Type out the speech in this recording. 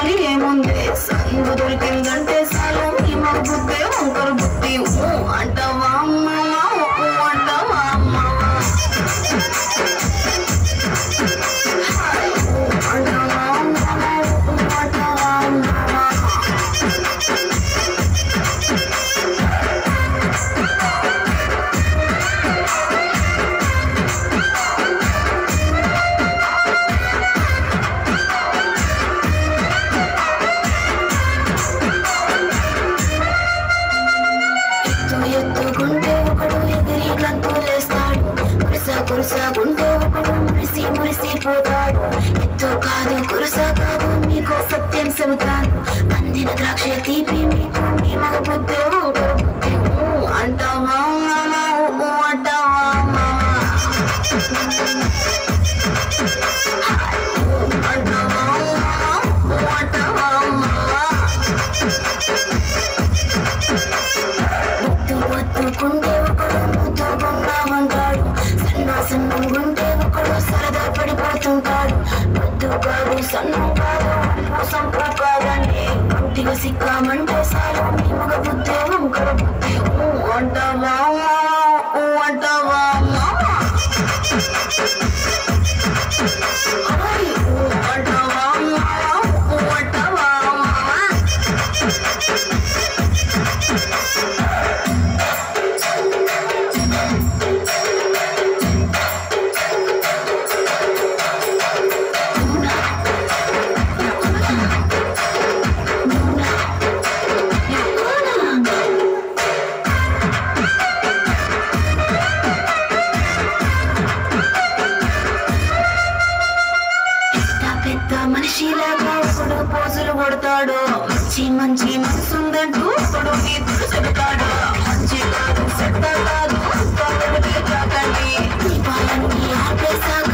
కావాలి ఏముంది సందు దొరికిందంటే చాలు ఈ మగ బుద్ధి వంకర బుద్ధి ఊ అంటావా అమ్మా ఊ అంటావా అమ్మా హాయ్, ఊ అంటావా అమ్మా ఊ అంటావా అమ్మా ఎత్తు ఎత్తుకుంటే ఒకడు ఎగిరి గంతులేస్తాడు కురుస కురుసకుంటే ఒకడు మురిసి మురిసిపోతాడు ఎత్తు కాదు కురుస కాదు మీకు సత్యం చెబుతాను అందిన ద్రాక్ష తీపి మీకు మీ మగ బుద్ధి ఊరు బుద్ధి ఊ అంటావా మామ ఊ అంటావా మామ హాయ్, ఊ అంటావా మామ ఊ అంటావా మామ ముద్దు ముద్దుకుంటే ఒకడు ముద్దు బొమ్మమంటాడు సన్న సన్నంగుంటే ఒకడు సరదా పడిపోతుంటాడు ముద్దు కాదు సన్నం కాదు సంపు కాదండి పుట్టిగా సిక్కామంటే సాలు మీ మగ బుద్ధి వంకర బుద్ధి ఊ అంటావా ఊ అంటావా హాయ్, ఊ అంటావా ఊ అంటావా పెద్ద పెద్ద మనిషిలాగా ఒకడు పోజులు కొడతాడు మంచి మంచి మనసుందంటూ ఒకడు నీతులు చెబుతాడు మంచి కాదు చెడ్డ కాదు కాకపోతే కాకండి దీపాలన్నీ ఆపేశాక